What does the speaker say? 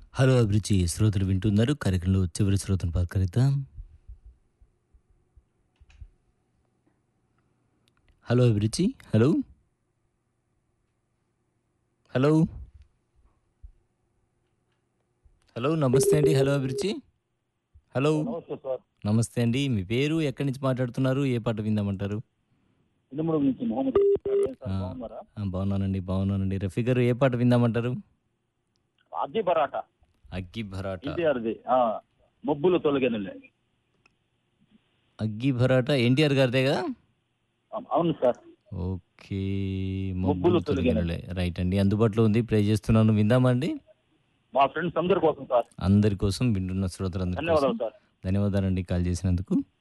Hello అభిరుచి శ్రోతలు వింటున్నారు కార్యక్రమంలో చివరి శ్రోతను పలకరిద్దాం హలో అభిరుచి హలో హలో హలో నమస్తే అండి హలో అభిరుచి హలో నమస్తే సార్ నమస్తే అండి మీ పేరు ఎక్కడి నుంచి మాట్లాడుతున్నారు ఏ పాట విందామంటారు ఇనుముడు నుంచి మొహమ్మద్ ఏం సార్ ఆ. బాగున్నారా ఆ, బాగున్నానండి బాగున్నానండి రఫీ గారు ఏ పాట విందామంటారు అగ్గి పరాటా అగ్గి భరాట ఎన్టీఆర్ది ఆ, మబ్బులు తొలగనులే అగ్గి భరాట ఎన్టీఆర్ గారిదే కదా అవును సార్ ఓకే మబ్బులు మబ్బులు తొలగినలే. తొలగినలే రైట్ అండి అందుబాటులో ఉంది ప్లే చేస్తున్నాను విందామండి మా ఫ్రెండ్స్ అందరి కోసం సార్ అందరి కోసం వింటున్న శ్రోతలందరి కోసం ధన్యవాదాలు సార్ ధన్యవాదాలండి కాల్ చేసినందుకు